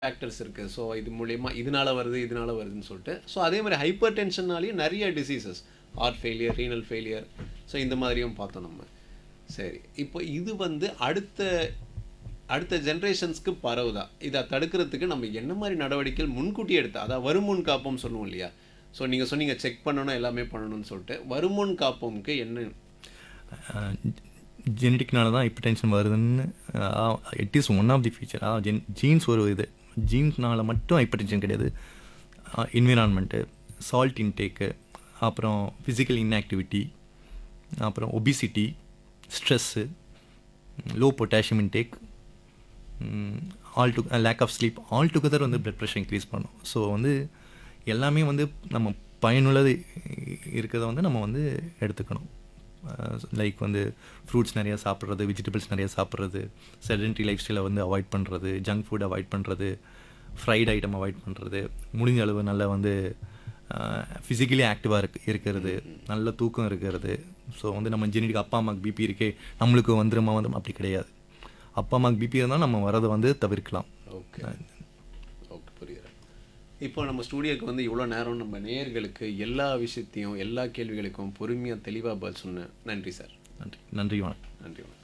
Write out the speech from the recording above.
factors இருக்குது so இது மூலயமா இதனால வருது இதனால வருதுன்னு சொல்லிட்டு ஸோ அதே மாதிரி ஹைப்பர் டென்ஷன்னாலேயும் நிறைய diseases heart failure renal failure so இந்த மாதிரியும் பார்த்தோம் நம்ம சரி இப்போ இது வந்து அடுத்த அடுத்த ஜென்ரேஷன்ஸ்க்கு பரவுதா இதை தடுக்கிறதுக்கு நம்ம என்ன மாதிரி நடவடிக்கைகள் முன்கூட்டி எடுத்தா அதான் வருமுன் காப்போம் சொல்லுவோம் இல்லையா ஸோ நீங்கள் சொன்னீங்க செக் பண்ணணும் எல்லாமே பண்ணணும்னு சொல்லிட்டு வருமுன் காப்போம்க்கு என்ன ஜெனட்டிக்னால தான் இப்போ டென்ஷன் வருதுன்னு it is one of the feature ஜென் ஜீன்ஸ் ஒரு இது ஜீன்ஸ்னால மட்டும் ஹைப்பர் டென்ஷன் கிடையாது என்விரான்மெண்ட்டு சால்ட் இன்டேக்கு அப்புறம் ஃபிசிக்கல் இன்ஆக்டிவிட்டி அப்புறம் obesity stress low potassium intake all to lack of sleep all together வந்து பிளட் ப்ரெஷர் இன்க்ரீஸ் பண்ணும் ஸோ வந்து எல்லாமே வந்து நம்ம பயனுள்ளது இருக்கிறத வந்து நம்ம வந்து எடுத்துக்கணும் லைக் வந்து ஃப்ரூட்ஸ் நிறையா சாப்பிட்றது வெஜிடபிள்ஸ் நிறையா சாப்பிட்றது செடன்ட்ரி லைஃப் ஸ்டைலை வந்து அவாய்ட் பண்ணுறது ஜங்க் ஃபுட் அவாய்ட் பண்ணுறது ஃப்ரைட் ஐட்டம் அவாய்ட் பண்ணுறது முடிஞ்ச அளவு நல்லா வந்து ஃபிசிக்கலி ஆக்டிவாக இருக்கு இருக்கிறது நல்ல தூக்கம் இருக்கிறது ஸோ வந்து நம்ம ஜெனடிக் அப்பா அம்மாவுக்கு பிபி இருக்கே நம்மளுக்கு வந்துருமா வந்து அப்படி கிடையாது அப்பா அம்மாவுக்கு பிபி இருந்தால் நம்ம வரதை வந்து தவிர்க்கலாம் ஓகே ஓகே புரியுது இப்போ நம்ம ஸ்டூடியோக்கு வந்து இவ்வளோ நேரம் நம்ம நேயர்களுக்கு எல்லா விஷயத்தையும் எல்லா கேள்விகளுக்கும் பொறுமையாக தெளிவாக பதில் சொன்னேன் நன்றி சார் நன்றி நன்றி வணக்கம் நன்றி வணக்கம்